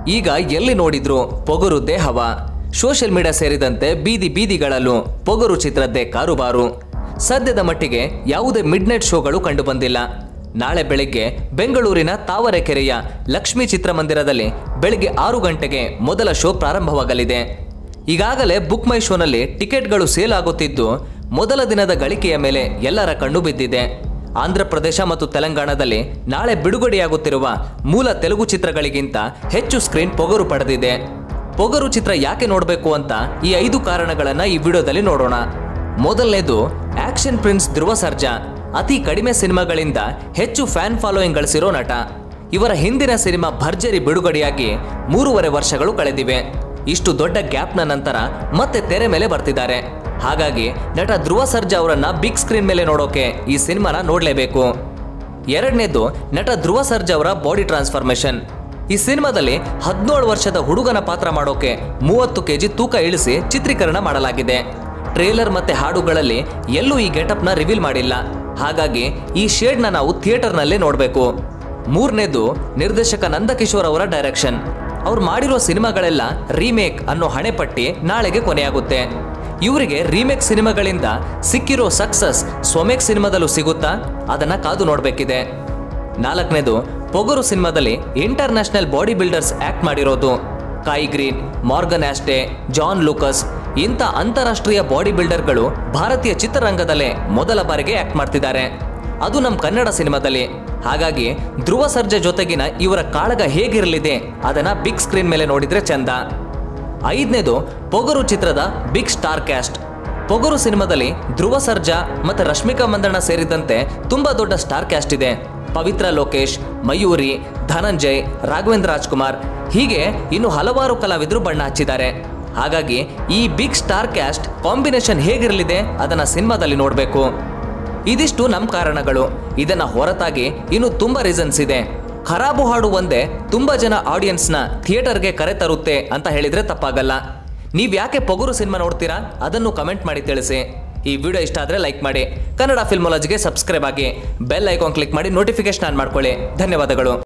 ಈಗ ಎಲ್ಲಿ ನೋಡಿದ್ರು ಪೊಗರು ದೇಹವ ಸೋಷಿಯಲ್ ಮೀಡಿಯಾ ಸೇರಿದಂತೆ ಬೀದಿ ಬೀದಿಗಳಲ್ಲೂ ಪೊಗರು ಚಿತ್ರದ್ದೇ ಕಾರುಬಾರು ಸದ್ಯದ ಮಟ್ಟಿಗೆ ಯಾವುದೇ ಮಿಡ್ ನೈಟ್ ಶೋಗಳು ಕಂಡುಬಂದಿಲ್ಲ ನಾಳೆ ಬೆಳಿಗ್ಗೆ ಬೆಂಗಳೂರಿನ ತಾವರೆಕೆರೆಯ ಲಕ್ಷ್ಮೀ ಚಿತ್ರಮಂದಿರದಲ್ಲಿ ಬೆಳಿಗ್ಗೆ ಆರು ಗಂಟೆಗೆ ಮೊದಲ ಶೋ ಪ್ರಾರಂಭವಾಗಲಿದೆ ಈಗಾಗಲೇ ಬುಕ್ ಮೈ ಶೋನಲ್ಲಿ ಟಿಕೆಟ್ಗಳು ಸೇಲ್ ಆಗುತ್ತಿದ್ದು ಮೊದಲ ದಿನದ ಗಳಿಕೆಯ ಮೇಲೆ ಎಲ್ಲರ ಕಣ್ಣು ಬಿದ್ದಿದೆ ಆಂಧ್ರ ಪ್ರದೇಶ ಮತ್ತು ತೆಲಂಗಾಣದಲ್ಲಿ ನಾಳೆ ಬಿಡುಗಡೆಯಾಗುತ್ತಿರುವ ಮೂಲ ತೆಲುಗು ಚಿತ್ರಗಳಿಗಿಂತ ಹೆಚ್ಚು ಸ್ಕ್ರೀನ್ ಪೊಗರು ಪಡೆದಿದೆ ಪೊಗರು ಚಿತ್ರ ಯಾಕೆ ನೋಡಬೇಕು ಅಂತ ಈ ಐದು ಕಾರಣಗಳನ್ನ ಈ ವಿಡಿಯೋದಲ್ಲಿ ನೋಡೋಣ ಮೊದಲನೇದು ಆಕ್ಷನ್ ಪ್ರಿನ್ಸ್ ಧ್ರುವ ಸರ್ಜಾ ಅತಿ ಕಡಿಮೆ ಸಿನಿಮಾಗಳಿಂದ ಹೆಚ್ಚು ಫ್ಯಾನ್ ಫಾಲೋಯಿಂಗ್ ಗಳಿಸಿರೋ ನಟ ಇವರ ಹಿಂದಿನ ಸಿನಿಮಾ ಭರ್ಜರಿ ಬಿಡುಗಡೆಯಾಗಿ ಮೂರುವರೆ ವರ್ಷಗಳು ಕಳೆದಿವೆ ಇಷ್ಟು ದೊಡ್ಡ ಗ್ಯಾಪ್ನ ನಂತರ ಮತ್ತೆ ತೆರೆ ಮೇಲೆ ಬರ್ತಿದ್ದಾರೆ ಹಾಗಾಗಿ ನಟ ಧ್ರುವ ಸರ್ಜಾ ಅವರನ್ನ ಬಿಗ್ ಸ್ಕ್ರೀನ್ ಮೇಲೆ ನೋಡೋಕೆ ಈ ಸಿನಿಮಾನ ನೋಡಲೇಬೇಕು ಎರಡನೇದು ನಟ ಧ್ರುವ ಸರ್ಜಾ ಅವರ ಬಾಡಿ ಟ್ರಾನ್ಸ್ಫಾರ್ಮೇಶನ್ ಈ ಸಿನಿಮಾದಲ್ಲಿ ಹದಿನೇಳು ವರ್ಷದ ಹುಡುಗನ ಪಾತ್ರ ಮಾಡೋಕೆ ಮೂವತ್ತು ಕೆಜಿ ತೂಕ ಇಳಿಸಿ ಚಿತ್ರೀಕರಣ ಮಾಡಲಾಗಿದೆ ಟ್ರೇಲರ್ ಮತ್ತೆ ಹಾಡುಗಳಲ್ಲಿ ಎಲ್ಲೂ ಈ ಗೆಟಪ್ನ ರಿವೀಲ್ ಮಾಡಿಲ್ಲ ಹಾಗಾಗಿ ಈ ಶೇಡ್ನ ನಾವು ಥಿಯೇಟರ್ನಲ್ಲೇ ನೋಡಬೇಕು ಮೂರನೇದು ನಿರ್ದೇಶಕ ನಂದಕಿಶೋರ್ ಅವರ ಡೈರೆಕ್ಷನ್ ಅವ್ರು ಮಾಡಿರೋ ಸಿನಿಮಾಗಳೆಲ್ಲ ರೀಮೇಕ್ ಅನ್ನೋ ಹಣೆಪಟ್ಟಿ ನಾಳೆಗೆ ಕೊನೆಯಾಗುತ್ತೆ ಇವರಿಗೆ ರೀಮೇಕ್ ಸಿನಿಮಾಗಳಿಂದ ಸಿಕ್ಕಿರೋ ಸಕ್ಸಸ್ ಸ್ವಮೇಕ್ ಸಿನಿಮಾದಲ್ಲೂ ಸಿಗುತ್ತಾ ಅದನ್ನ ಕಾದು ನೋಡಬೇಕಿದೆ ನಾಲ್ಕನೇದು ಪೊಗರು ಸಿನಿಮಾದಲ್ಲಿ ಇಂಟರ್ನ್ಯಾಷನಲ್ ಬಾಡಿ ಬಿಲ್ಡರ್ಸ್ ಆಕ್ಟ್ ಮಾಡಿರೋದು Kai Greene Morgan Aste John Lucas ಇಂಥ ಅಂತಾರಾಷ್ಟ್ರೀಯ ಬಾಡಿ ಬಿಲ್ಡರ್ಗಳು ಭಾರತೀಯ ಚಿತ್ರರಂಗದಲ್ಲೇ ಮೊದಲ ಬಾರಿಗೆ ಆಕ್ಟ್ ಮಾಡ್ತಿದ್ದಾರೆ ಅದು ನಮ್ಮ ಕನ್ನಡ ಸಿನಿಮಾದಲ್ಲಿ ಹಾಗಾಗಿ ಧ್ರುವ ಸರ್ಜಾ ಜೊತೆಗಿನ ಇವರ ಕಾಳಗ ಹೇಗಿರಲಿದೆ ಅದನ್ನ ಬಿಗ್ ಸ್ಕ್ರೀನ್ ಮೇಲೆ ನೋಡಿದ್ರೆ ಚಂದ ಐದನೇದು ಪೊಗರು ಚಿತ್ರದ ಬಿಗ್ ಸ್ಟಾರ್ ಕ್ಯಾಸ್ಟ್ ಪೊಗರು ಸಿನಿಮಾದಲ್ಲಿ ಧ್ರುವ ಸರ್ಜಾ ಮತ್ತು ರಶ್ಮಿಕಾ ಮಂದಣ್ಣ ಸೇರಿದಂತೆ ತುಂಬಾ ದೊಡ್ಡ ಸ್ಟಾರ್ ಕ್ಯಾಸ್ಟ್ ಇದೆ ಪವಿತ್ರ ಲೋಕೇಶ್ ಮಯೂರಿ ಧನಂಜಯ್ ರಾಘವೇಂದ್ರ ರಾಜ್ಕುಮಾರ್ ಹೀಗೆ ಇನ್ನು ಹಲವಾರು ಕಲಾವಿದರು ಬಣ್ಣ ಹಚ್ಚಿದ್ದಾರೆ ಹಾಗಾಗಿ ಈ ಬಿಗ್ ಸ್ಟಾರ್ ಕ್ಯಾಸ್ಟ್ ಕಾಂಬಿನೇಷನ್ ಹೇಗಿರಲಿದೆ ಅದನ್ನ ಸಿನಿಮಾದಲ್ಲಿ ನೋಡಬೇಕು ಇದಿಷ್ಟು ನಮ್ಮ ಕಾರಣಗಳು ಇದನ್ನ ಹೊರತಾಗಿ ಇನ್ನು ತುಂಬಾ ರೀಸನ್ಸ್ ಇದೆ ಖರಾಬು ಹಾಡು ಒಂದೇ ತುಂಬಾ ಜನ ಆಡಿಯನ್ಸ್ನ ಥಿಯೇಟರ್ಗೆ ಕರೆ ತರುತ್ತೆ ಅಂತ ಹೇಳಿದ್ರೆ ತಪ್ಪಾಗಲ್ಲ ನೀವ್ ಯಾಕೆ ಪೊಗರು ಸಿನಿಮಾ ನೋಡ್ತೀರಾ ಅದನ್ನು ಕಮೆಂಟ್ ಮಾಡಿ ತಿಳಿಸಿ ಈ ವಿಡಿಯೋ ಇಷ್ಟ ಆದ್ರೆ ಲೈಕ್ ಮಾಡಿ ಕನ್ನಡ ಫಿಲ್ಮಾಲಜಿಗೆ ಸಬ್ಸ್ಕ್ರೈಬ್ ಆಗಿ ಬೆಲ್ ಐಕಾನ್ ಕ್ಲಿಕ್ ಮಾಡಿ ನೋಟಿಫಿಕೇಶನ್ ಆನ್ ಮಾಡ್ಕೊಳ್ಳಿ ಧನ್ಯವಾದಗಳು